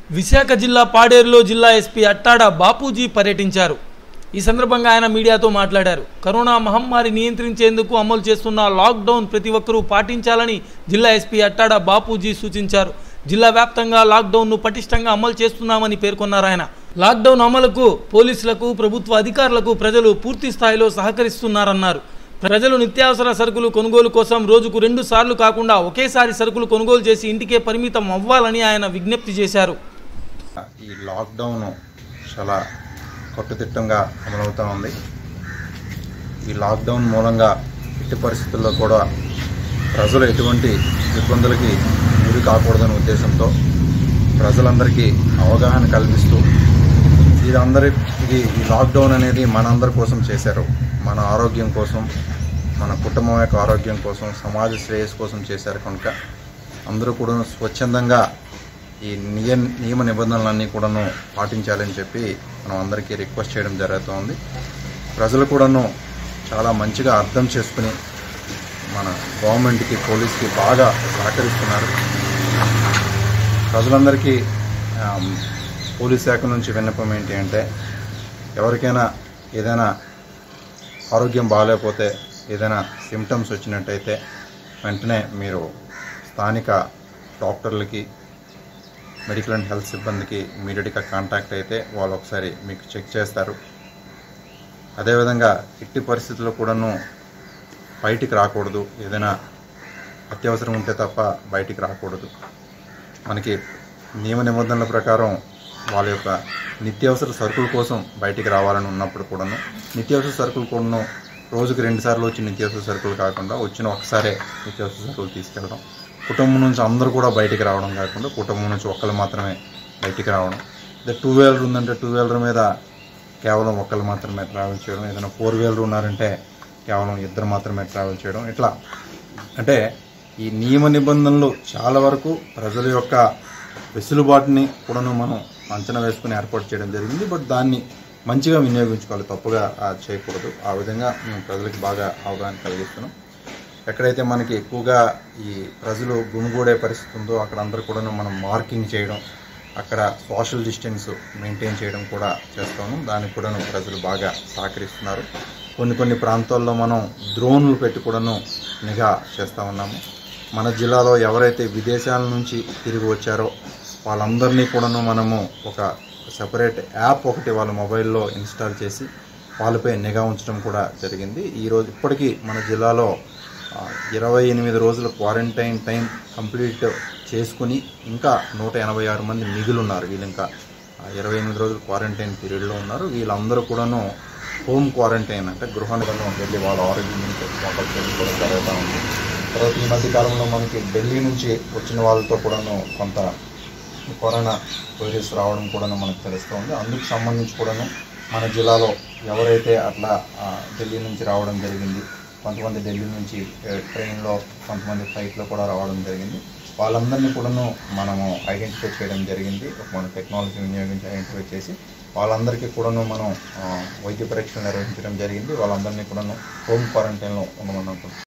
విశాఖ జిల్లా పాడేరులో జిల్లా ఎస్పీ అట్టాడ బాపూజీ పర్యటించారు ఈ సందర్భంగా ఆయన మీడియాతో మాట్లాడారు కరోనా మహమ్మారి నియంత్రించేందుకు అమలు చేస్తున్న లాక్డౌన్ ప్రతి ఒక్కరూ పాటించాలని జిల్లా ఎస్పీ అట్టాడ బాపూజీ సూచించారు జిల్లా వ్యాప్తంగా లాక్డౌన్ను పటిష్టంగా అమలు చేస్తున్నామని పేర్కొన్నారు ఆయన లాక్డౌన్ అమలుకు పోలీసులకు ప్రభుత్వ అధికారులకు ప్రజలు పూర్తి స్థాయిలో సహకరిస్తున్నారన్నారు ప్రజలు నిత్యావసర సరుకులు కొనుగోలు కోసం రోజుకు రెండు సార్లు కాకుండా ఒకేసారి సరుకులు కొనుగోలు చేసి ఇంటికే పరిమితం అవ్వాలని ఆయన విజ్ఞప్తి చేశారు ఈ లాక్డౌన్ చాలా కట్టుదిట్టంగా అమలవుతూ ఉంది ఈ లాక్డౌన్ మూలంగా ఎట్టి పరిస్థితుల్లో కూడా ప్రజలు ఎటువంటి ఇబ్బందులకి గురి కాకూడదనే ఉద్దేశంతో ప్రజలందరికీ అవగాహన కల్పిస్తూ ఇదందరికీ ఈ లాక్డౌన్ అనేది మనందరి కోసం చేశారు మన ఆరోగ్యం కోసం మన కుటుంబం యొక్క ఆరోగ్యం కోసం సమాజ శ్రేయస్సు కోసం చేశారు కనుక అందరూ కూడా స్వచ్ఛందంగా ఈ నియ నియమ నిబంధనలన్నీ కూడాను పాటించాలని చెప్పి మనం అందరికీ రిక్వెస్ట్ చేయడం జరుగుతోంది ప్రజలు కూడాను చాలా మంచిగా అర్థం చేసుకుని మన గవర్నమెంట్కి పోలీస్కి బాగా సహకరిస్తున్నారు ప్రజలందరికీ ఆమ్, పోలీస్ శాఖ నుంచి విన్నపం ఏంటి అంటే ఎవరికైనా ఏదైనా ఆరోగ్యం బాగాలేకపోతే ఏదైనా సిమ్టమ్స్ వచ్చినట్టయితే వెంటనే మీరు స్థానిక డాక్టర్లకి మెడికల్ అండ్ హెల్త్ సిబ్బందికి ఇమీడియట్గా కాంటాక్ట్ అయితే వాళ్ళు ఒకసారి మీకు చెక్ చేస్తారు అదేవిధంగా ఎట్టి పరిస్థితుల్లో కూడాను బయటికి రాకూడదు ఏదైనా అత్యవసరం ఉంటే తప్ప బయటికి రాకూడదు మనకి నియమ నిబంధనల ప్రకారం వాళ్ళ యొక్క నిత్యావసర సరుకుల కోసం బయటికి రావాలని ఉన్నప్పుడు కూడాను నిత్యావసర సరుకులు కూడాను రోజుకి రెండు సార్లు వచ్చి నిత్యావసర సరుకులు కాకుండా వచ్చిన ఒకసారే నిత్యావసర సరుకులు తీసుకెళ్ళడం కుటుంబం నుంచి అందరూ కూడా బయటికి రావడం కాకుండా కుటుంబం నుంచి ఒక్కరు మాత్రమే బయటికి రావడం అదే టూ వీలర్ ఉందంటే టూ వీలర్ మీద కేవలం ఒక్కరు మాత్రమే ట్రావెల్ చేయడం ఏదైనా ఫోర్ వీలర్ ఉన్నారంటే కేవలం ఇద్దరు మాత్రమే ట్రావెల్ చేయడం ఇట్లా అంటే ఈ నియమ నిబంధనలు చాలా వరకు ప్రజల యొక్క వెసులుబాటుని కూడాను మనం అంచనా వేసుకుని ఏర్పాటు చేయడం జరిగింది బట్ దాన్ని మంచిగా వినియోగించుకోవాలి తప్పుగా ఆ, చేయకూడదు ఆ విధంగా మేము ప్రజలకు బాగా అవగాహన కలిగిస్తున్నాం ఎక్కడైతే మనకి ఎక్కువగా ఈ ప్రజలు గుమిగూడే పరిస్థితి ఉందో అక్కడ అందరూ కూడాను మనం మార్కింగ్ చేయడం అక్కడ సోషల్ డిస్టెన్స్ మెయింటైన్ చేయడం కూడా చేస్తాము దానికి కూడాను ప్రజలు బాగా సహకరిస్తున్నారు కొన్ని కొన్ని ప్రాంతాల్లో మనం డ్రోన్లు పెట్టి కూడాను నిఘా చేస్తూ ఉన్నాము మన జిల్లాలో ఎవరైతే విదేశాల నుంచి తిరిగి వచ్చారో వాళ్ళందరినీ కూడాను మనము ఒక సెపరేట్ యాప్ ఒకటి వాళ్ళ మొబైల్లో ఇన్స్టాల్ చేసి వాళ్ళపై నిఘా ఉంచడం కూడా జరిగింది ఈరోజు ఇప్పటికీ మన జిల్లాలో ఆ, ఇరవై ఎనిమిది రోజుల క్వారంటైన్ టైం కంప్లీట్ చేసుకుని ఇంకా నూట ఎనభై ఆరు మంది మిగిలి ఉన్నారు వీళ్ళు ఇంకా ఆ, ఇరవై ఎనిమిది రోజులు క్వారంటైన్ పీరియడ్లో ఉన్నారు వీళ్ళందరూ కూడాను హోమ్ క్వారంటైన్ అంటే గృహానికి వెళ్ళి వాళ్ళ ఆరోగ్యం నుంచి మొక్కలు చేసుకోవడం జరుగుతూ ఉంది తర్వాత ఈ మధ్య కాలంలో మనకి ఢిల్లీ నుంచి వచ్చిన వాళ్ళతో కూడాను కొంత కరోనా వైరస్ రావడం కూడా మనకు తెలుస్తుంది అందుకు సంబంధించి కూడాను మన జిల్లాలో ఎవరైతే అట్లా ఆ, ఢిల్లీ నుంచి రావడం జరిగింది కొంతమంది ఢిల్లీ నుంచి ఏ, ట్రైన్లో కొంతమంది ఫ్లైట్లో కూడా రావడం జరిగింది వాళ్ళందరినీ కూడాను మనము ఐడెంటిఫై చేయడం జరిగింది ఒక మన టెక్నాలజీ వినియోగించి ఐడెంటిఫై చేసి వాళ్ళందరికీ కూడాను మనం ఆ, వైద్య పరీక్షలు నిర్వహించడం జరిగింది వాళ్ళందరినీ కూడాను హోమ్ క్వారంటైన్లో ఉండమని